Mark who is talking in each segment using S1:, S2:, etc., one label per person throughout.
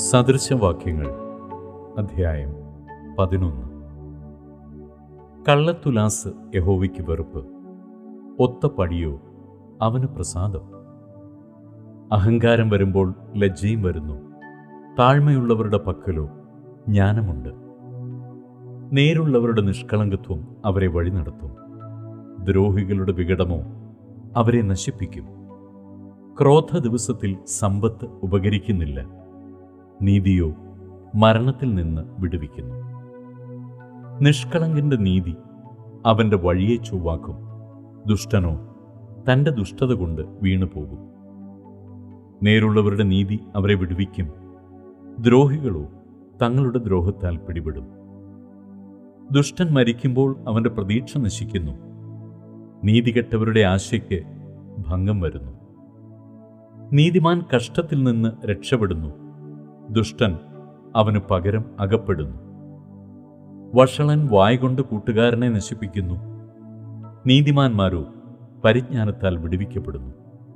S1: സദൃശവാക്യങ്ങൾ അധ്യായം പതിനൊന്ന് കള്ളത്തുലാസ് യഹോവയ്ക്ക് വെറുപ്പ് ഒത്ത പടിയോ അവന് പ്രസാദം അഹങ്കാരം വരുമ്പോൾ ലജ്ജയും വരുന്നു താഴ്മയുള്ളവരുടെ പക്കലോ ജ്ഞാനമുണ്ട് നേരുള്ളവരുടെ നിഷ്കളങ്കത്വം അവരെ വഴി നടത്തും ദ്രോഹികളുടെ വികടമോ അവരെ നശിപ്പിക്കും ക്രോധ ദിവസത്തിൽ സമ്പത്ത് ഉപകരിക്കുന്നില്ല നീതിയോ മരണത്തിൽ നിന്ന് വിടുവിക്കുന്നു നിഷ്കളങ്കന്റെ നീതി അവന്റെ വഴിയെ ചൊവ്വാക്കും ദുഷ്ടനോ തന്റെ ദുഷ്ടത കൊണ്ട് വീണുപോകും നേരുള്ളവരുടെ നീതി അവരെ വിടുവിക്കും ദ്രോഹികളോ തങ്ങളുടെ ദ്രോഹത്താൽ പിടിപെടും ദുഷ്ടൻ മരിക്കുമ്പോൾ അവന്റെ പ്രതീക്ഷ നശിക്കുന്നു നീതികെട്ടവരുടെ ആശയ്ക്ക് ഭംഗം വരുന്നു നീതിമാൻ കഷ്ടത്തിൽ നിന്ന് രക്ഷപ്പെടുന്നു ദുഷ്ടൻ അവന് പകരം അകപ്പെടുന്നു വഷളൻ വായ്കൊണ്ട് കൂട്ടുകാരനെ നശിപ്പിക്കുന്നു നീതിമാന്മാരോ പരിജ്ഞാനത്താൽ വിടുവിക്കപ്പെടുന്നു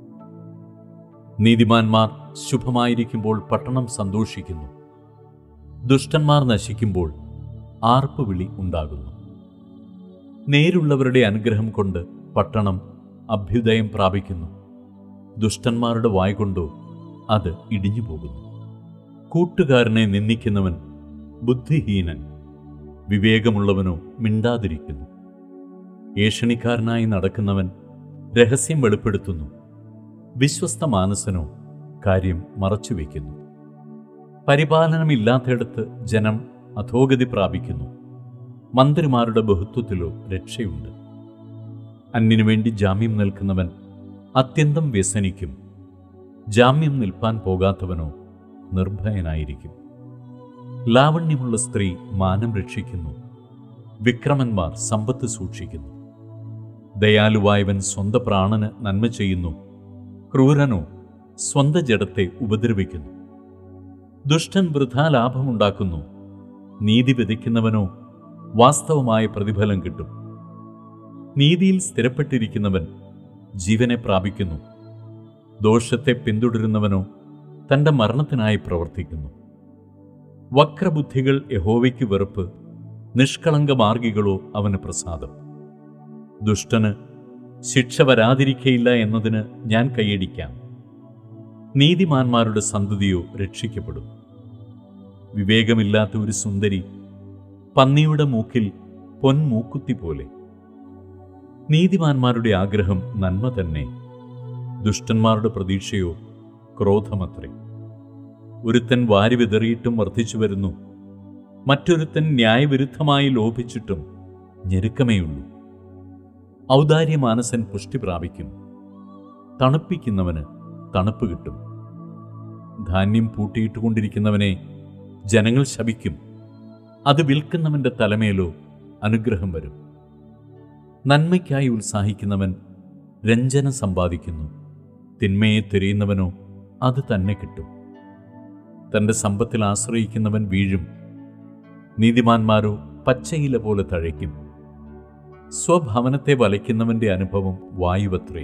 S1: നീതിമാന്മാർ ശുഭമായിരിക്കുമ്പോൾ പട്ടണം സന്തോഷിക്കുന്നു ദുഷ്ടന്മാർ നശിക്കുമ്പോൾ ആർപ്പുവിളി ഉണ്ടാകുന്നു നേരുള്ളവരുടെ അനുഗ്രഹം കൊണ്ട് പട്ടണം അഭ്യുദയം പ്രാപിക്കുന്നു ദുഷ്ടന്മാരുടെ വായ്കൊണ്ടോ അത് ഇടിഞ്ഞു പോകുന്നു കൂട്ടുകാരനെ നിന്ദിക്കുന്നവൻ ബുദ്ധിഹീനൻ വിവേകമുള്ളവനോ മിണ്ടാതിരിക്കുന്നു ഏഷണിക്കാരനായി നടക്കുന്നവൻ രഹസ്യം വെളിപ്പെടുത്തുന്നു വിശ്വസ്ത മാനസനോ കാര്യം മറച്ചുവെക്കുന്നു പരിപാലനമില്ലാത്തയിടത്ത് ജനം അധോഗതി പ്രാപിക്കുന്നു മന്ത്രിമാരുടെ ബഹുത്വത്തിലോ രക്ഷയുണ്ട് അന്യനു വേണ്ടി ജാമ്യം നിൽക്കുന്നവൻ അത്യന്തം വ്യസനിക്കും ജാമ്യം നിൽപ്പാൻ പോകാത്തവനോ നിർഭയനായിരിക്കും ലാവണ്യമുള്ള സ്ത്രീ മാനം രക്ഷിക്കുന്നു വിക്രമന്മാർ സമ്പത്ത് സൂക്ഷിക്കുന്നു ദയാലുവായവൻ സ്വന്ത പ്രാണന് നന്മ ചെയ്യുന്നു ക്രൂരനോ സ്വന്ത ജഡത്തെ ഉപദ്രവിക്കുന്നു ദുഷ്ടൻ വൃഥാ ലാഭമുണ്ടാക്കുന്നു നീതി വിധിക്കുന്നവനോ വാസ്തവമായ പ്രതിഫലം കിട്ടും നീതിയിൽ സ്ഥിരപ്പെട്ടിരിക്കുന്നവൻ ജീവനെ പ്രാപിക്കുന്നു ദോഷത്തെ പിന്തുടരുന്നവനോ തന്റെ മരണത്തിനായി പ്രവർത്തിക്കുന്നു വക്രബുദ്ധികൾ യഹോവയ്ക്ക് വെറുപ്പ് നിഷ്കളങ്ക മാർഗികളോ അവന് പ്രസാദം ദുഷ്ടന് ശിക്ഷ വരാതിരിക്കയില്ല എന്നതിന് ഞാൻ കൈയടിക്കാം നീതിമാന്മാരുടെ സന്തതിയോ രക്ഷിക്കപ്പെടും വിവേകമില്ലാത്ത ഒരു സുന്ദരി പന്നിയുടെ മൂക്കിൽ പൊൻമൂക്കുത്തി പോലെ നീതിമാന്മാരുടെ ആഗ്രഹം നന്മ തന്നെ ദുഷ്ടന്മാരുടെ പ്രതീക്ഷയോ ക്രോധമത്രേ ഒരുത്തൻ വാരി വിതറിയിട്ടും വർദ്ധിച്ചു വരുന്നു മറ്റൊരുത്തൻ ന്യായവിരുദ്ധമായി ലോഭിച്ചിട്ടും ഞെരുക്കമേയുള്ളൂ ഔദാര്യമാനസൻ പുഷ്ടി പ്രാപിക്കും തണുപ്പിക്കുന്നവന് തണുപ്പ് കിട്ടും ധാന്യം പൂട്ടിയിട്ടുകൊണ്ടിരിക്കുന്നവനെ ജനങ്ങൾ ശപിക്കും അത് വിൽക്കുന്നവന്റെ തലമേലോ അനുഗ്രഹം വരും നന്മയ്ക്കായി ഉത്സാഹിക്കുന്നവൻ രഞ്ജന സമ്പാദിക്കുന്നു തിന്മയെ തിരയുന്നവനോ അത് തന്നെ കിട്ടും തന്റെ സമ്പത്തിൽ ആശ്രയിക്കുന്നവൻ വീഴും നീതിമാന്മാരോ പച്ചയില പോലെ തഴയ്ക്കും സ്വഭവനത്തെ വലയ്ക്കുന്നവന്റെ അനുഭവം വായുവത്രേ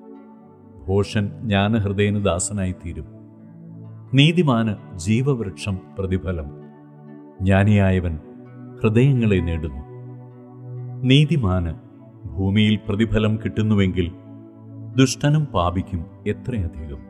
S1: ഭോഷൻ ജ്ഞാനഹൃദയന് ദാസനായിത്തീരും നീതിമാന് ജീവവൃക്ഷം പ്രതിഫലം ജ്ഞാനിയായവൻ ഹൃദയങ്ങളെ നേടുന്നു നീതിമാന് ഭൂമിയിൽ പ്രതിഫലം കിട്ടുന്നുവെങ്കിൽ ദുഷ്ടനും പാപിക്കും എത്രയധികം